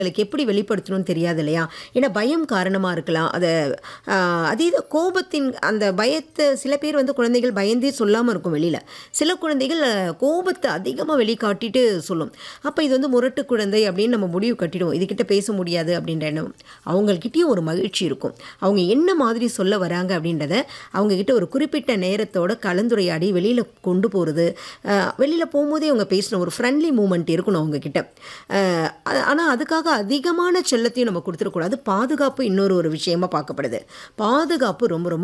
உங்களுக்கு எப்படி வெளிப்படுத்தணும்னு தெரியாது இல்லையா ஏன்னா பயம் காரணமாக இருக்கலாம் அதை அதீத கோபத்தின் அந்த பயத்தை சில பேர் வந்து குழந்தைகள் பயந்தே சொல்லாமல் இருக்கும் வெளியில் சில குழந்தைகள் அஹ், கோபத்தை அதிகமாக வெளிக்காட்டிட்டு சொல்லும் அப்போ இது வந்து முரட்டு குழந்தை அப்படின்னு நம்ம முடிவு கட்டிடுவோம் இதுகிட்ட பேச முடியாது அப்படின்ற எண்ணம் அவங்கக்கிட்டேயும் ஒரு மகிழ்ச்சி இருக்கும் அவங்க என்ன மாதிரி சொல்ல வராங்க அப்படின்றத அவங்கக்கிட்ட ஒரு குறிப்பிட்ட நேரத்தோட கலந்துரையாடி வெளியில் கொண்டு போகிறது வெளியில் போகும்போதே அவங்க பேசணும் ஒரு ஃப்ரெண்ட்லி மூமெண்ட் இருக்கணும் அவங்கக்கிட்ட ஆனால் அதுக்காக அதிகமான செல்லத்தையும் நம்ம கொடுத்துடக்கூடாது பாதுகாப்பு இன்னொரு ஒரு விஷயமா பார்க்கப்படுது பாதுகாப்பு ரொம்ப ரொம்ப